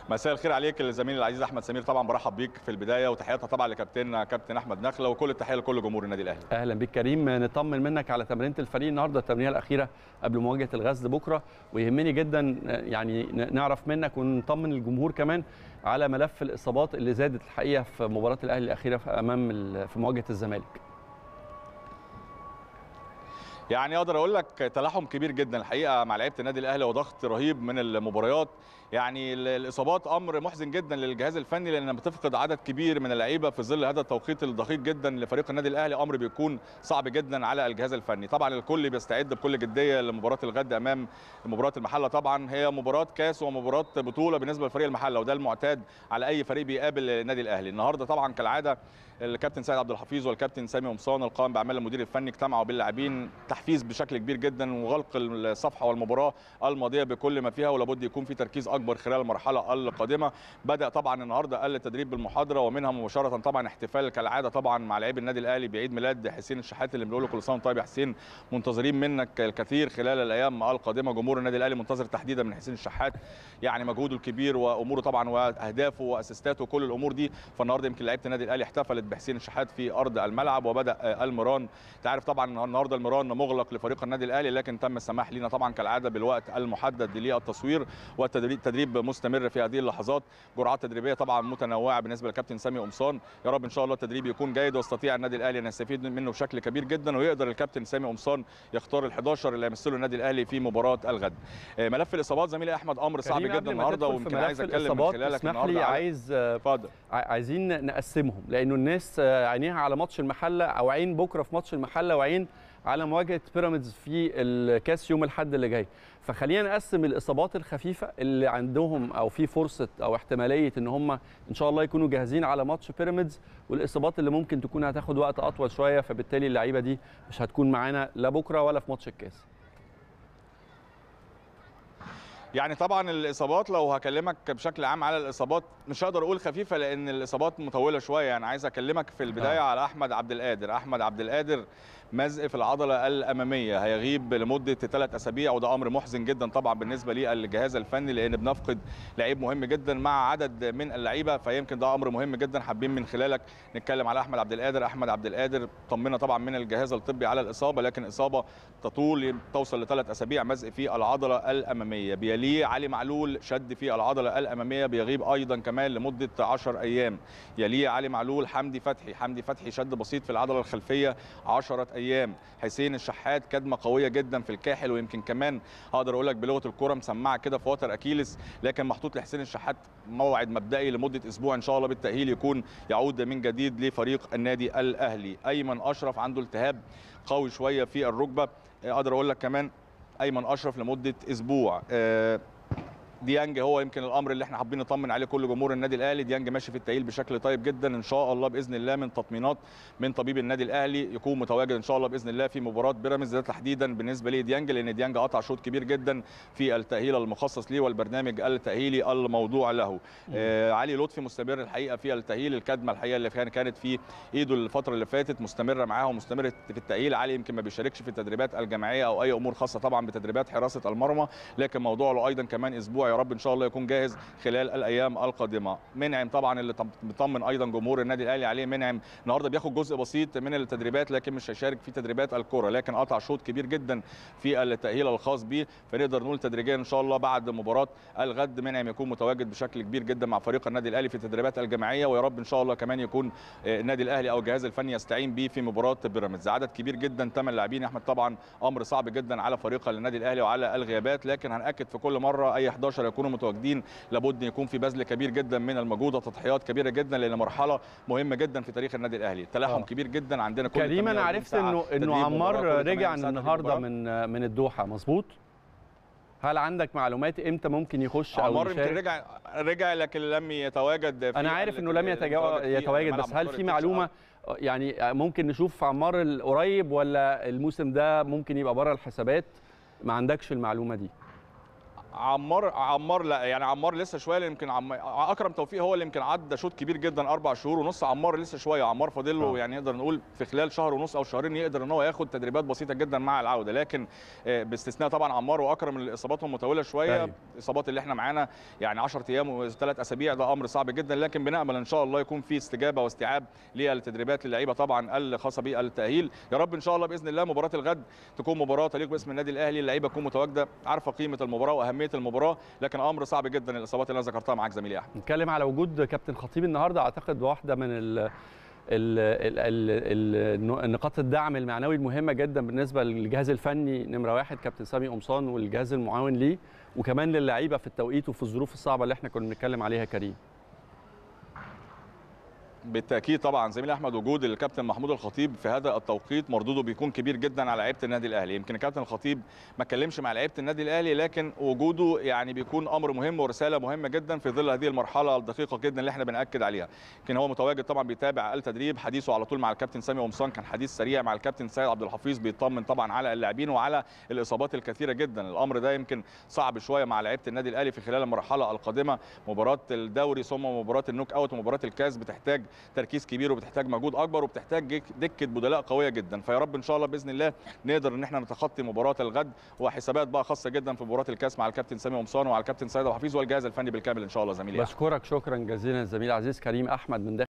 مساء الخير عليك الزميل العزيز احمد سمير طبعا برحب بيك في البدايه وتحياتنا طبعا لكابتننا كابتن احمد نخله وكل التحيه لكل جمهور النادي الاهلي اهلا بك كريم نطمن منك على تمرينه الفريق النهارده التمرينه الاخيره قبل مواجهه الغزل بكره ويهمني جدا يعني نعرف منك ونطمن الجمهور كمان على ملف الاصابات اللي زادت الحقيقه في مباراه الاهلي الاخيره في امام في مواجهه الزمالك يعني اقدر اقول لك تلاحم كبير جدا الحقيقه مع لعيبه النادي الاهلي وضغط رهيب من المباريات يعني الاصابات امر محزن جدا للجهاز الفني لان بتفقد عدد كبير من اللعيبه في ظل هذا التوقيت الدقيق جدا لفريق النادي الاهلي امر بيكون صعب جدا على الجهاز الفني طبعا الكل بيستعد بكل جديه لمباراه الغد امام مباراه المحله طبعا هي مباراه كاس ومباراه بطوله بالنسبه لفريق المحله وده المعتاد على اي فريق بيقابل النادي الاهلي النهارده طبعا كالعاده الكابتن سيد عبد الحفيظ والكابتن سامي قمصان القائم باعمال المدير الفني اجتمعوا باللاعبين تحفيز بشكل كبير جدا وغلق الصفحه والمباراه الماضيه بكل ما فيها ولابد يكون في تركيز اكبر خلال المرحله القادمه بدا طبعا النهارده التدريب بالمحاضره ومنها مباشره طبعا احتفال كالعاده طبعا مع لاعبي النادي الاهلي بعيد ميلاد حسين الشحات اللي بنقول له كل سنه وانت طيب يا حسين منتظرين منك الكثير خلال الايام القادمه جمهور النادي الاهلي منتظر تحديدا من حسين الشحات يعني مجهوده الكبير واموره طبعا واهدافه واسيستاته وكل الامور دي فالنهارده يمكن لعيبه النادي الاهلي احتفلت بحسين الشحات في ارض الملعب وبدا المران انت عارف طبعا النهارده المران مغلق لفريق النادي الاهلي لكن تم السماح لنا طبعا كالعاده بالوقت المحدد للتصوير والتدريب مستمر في هذه اللحظات جرعات تدريبيه طبعا متنوعه بالنسبه للكابتن سامي قمصان يا رب ان شاء الله التدريب يكون جيد ويستطيع النادي الاهلي ان يستفيد منه بشكل كبير جدا ويقدر الكابتن سامي قمصان يختار ال11 اللي يمثلوا النادي الاهلي في مباراه الغد ملف الاصابات زميلي احمد امر صعب جدا النهارده ويمكن عايز اتكلم من خلالك النهارده عايز اتفضل عايزين نقسمهم لانه الناس عينيها على ماتش المحله او عين بكره في ماتش المحله وعين على مواجهه بيراميدز في الكاس يوم الاحد اللي جاي فخلينا نقسم الاصابات الخفيفه اللي عندهم او في فرصه او احتماليه ان هم ان شاء الله يكونوا جاهزين على ماتش بيراميدز والاصابات اللي ممكن تكون هتاخد وقت اطول شويه فبالتالي اللعيبه دي مش هتكون معانا لا بكره ولا في ماتش الكاس يعني طبعا الاصابات لو هكلمك بشكل عام على الاصابات مش هقدر اقول خفيفه لان الاصابات مطوله شويه يعني عايز اكلمك في البدايه آه. على احمد عبد القادر احمد عبد القادر مزق في العضله الاماميه هيغيب لمده ثلاث اسابيع وده امر محزن جدا طبعا بالنسبه للجهاز الفني لان بنفقد لعيب مهم جدا مع عدد من اللعيبه فيمكن ده امر مهم جدا حابين من خلالك نتكلم على احمد عبد القادر احمد عبد القادر طمنا طبعا من الجهاز الطبي على الاصابه لكن اصابه تطول توصل لثلاث اسابيع مزق في العضله الاماميه بيليه علي معلول شد في العضله الاماميه بيغيب ايضا كمان لمده 10 ايام يليه علي معلول حمدي فتحي حمدي فتحي شد بسيط في العضله الخلفيه 10 ايام حسين الشحات كدمه قويه جدا في الكاحل ويمكن كمان اقدر اقول لك بلغه الكره مسمعه كده في وتر اكيلس لكن محطوط لحسين الشحات موعد مبدئي لمده اسبوع ان شاء الله بالتاهيل يكون يعود من جديد لفريق النادي الاهلي ايمن اشرف عنده التهاب قوي شويه في الركبه اقدر اقول لك كمان ايمن اشرف لمده اسبوع أه ديانج هو يمكن الامر اللي احنا حابين نطمن عليه كل جمهور النادي الاهلي ديانج ماشي في التاهيل بشكل طيب جدا ان شاء الله باذن الله من تطمينات من طبيب النادي الاهلي يكون متواجد ان شاء الله باذن الله في مباراه بيراميدز ده تحديدا بالنسبه لديانج لان ديانج قطع شوط كبير جدا في التاهيل المخصص ليه والبرنامج التاهيلي الموضوع له آه علي لطفي مستمر الحقيقه في التاهيل الكدمه الحقيقه اللي كانت في ايده الفتره اللي فاتت مستمره معاه ومستمره في التاهيل علي يمكن ما بيشاركش في التدريبات الجماعيه او اي امور خاصه طبعا بتدريبات حراسه المرمى لكن موضوع له ايضا كمان اسبوع يا رب ان شاء الله يكون جاهز خلال الايام القادمه منعم طبعا اللي بيطمن ايضا جمهور النادي الاهلي عليه منعم النهارده بياخد جزء بسيط من التدريبات لكن مش هيشارك في تدريبات الكره لكن قطع شوط كبير جدا في التاهيل الخاص به فنقدر نقول تدريجيا ان شاء الله بعد مباراه الغد منعم يكون متواجد بشكل كبير جدا مع فريق النادي الاهلي في التدريبات الجماعيه ويا رب ان شاء الله كمان يكون النادي الاهلي او الجهاز الفني يستعين به في مباراه بيراميدز عدد كبير جدا ثمان لاعبين احمد طبعا امر صعب جدا على فريق النادي الاهلي وعلى الغيابات لكن هناكد في كل مره اي 11 يكونوا متواجدين لابد يكون في بذل كبير جدا من المجهود وتضحيات كبيره جدا لان مرحله مهمه جدا في تاريخ النادي الاهلي تلاحم آه. كبير جدا عندنا كل كريم انا عرفت انه انه عمار رجع النهارده من من الدوحه مظبوط هل عندك معلومات امتى ممكن يخش او عمار يمكن رجع رجع لكن لم يتواجد في انا عارف انه لم يتواجد بس هل في معلومه يعني ممكن نشوف عمار القريب ولا الموسم ده ممكن يبقى بره الحسابات ما عندكش المعلومه دي عمار عمار لا يعني عمار لسه شويه يمكن عم... اكرم توفيق هو اللي يمكن عدى شوط كبير جدا اربع شهور ونص عمار لسه شويه عمار فاضل له آه. يعني نقدر نقول في خلال شهر ونص او شهرين يقدر ان هو ياخد تدريبات بسيطه جدا مع العوده لكن آه، باستثناء طبعا عمار واكرم اللي اصاباتهم مطوله شويه أيوة. الاصابات اللي احنا معانا يعني 10 ايام وثلاث اسابيع ده امر صعب جدا لكن بنامل ان شاء الله يكون في استجابه واستيعاب للتدريبات للعيبه طبعا الخاصه بالتاهيل يا رب ان شاء الله باذن الله مباراه الغد تكون مباراه تليق باسم النادي الاهلي اللعيبه تكون متواجده عارفه قيمه المباراه واهميه المباراه لكن امر صعب جدا الاصابات اللي انا ذكرتها معاك زميلي احمد نتكلم على وجود كابتن خطيب النهارده اعتقد واحده من ال ال ال ال ال نقاط الدعم المعنوي المهمه جدا بالنسبه للجهاز الفني نمره واحد كابتن سامي قمصان والجهاز المعاون ليه وكمان للعيبه في التوقيت وفي الظروف الصعبه اللي احنا كنا بنتكلم عليها كريم بالتاكيد طبعا زميلي احمد وجود الكابتن محمود الخطيب في هذا التوقيت مردوده بيكون كبير جدا على لعيبه النادي الاهلي يمكن الكابتن الخطيب ما اتكلمش مع لعيبه النادي الاهلي لكن وجوده يعني بيكون امر مهم ورساله مهمه جدا في ظل هذه المرحله الدقيقه جدا اللي احنا بناكد عليها يمكن هو متواجد طبعا بيتابع التدريب حديثه على طول مع الكابتن سامي قمصان كان حديث سريع مع الكابتن سيد عبد الحفيظ بيطمن طبعا على اللاعبين وعلى الاصابات الكثيره جدا الامر ده يمكن صعب شويه مع لعيبه النادي الاهلي في خلال المرحله القادمه مباراه الدوري ثم مباراه النوك اوت ومباراه الكاس بتحتاج تركيز كبير وبتحتاج مجهود اكبر وبتحتاج دكه بدلاء قويه جدا فيا رب ان شاء الله باذن الله نقدر ان احنا نتخطي مباراه الغد وحسابات بقى خاصه جدا في مباراه الكاس مع الكابتن سامي قمصان وعلى الكابتن سيد عبد الحفيظ والجهاز الفني بالكامل ان شاء الله زميلي أحمد. بشكرك شكرا جزيلا الزميل العزيز كريم احمد من داخل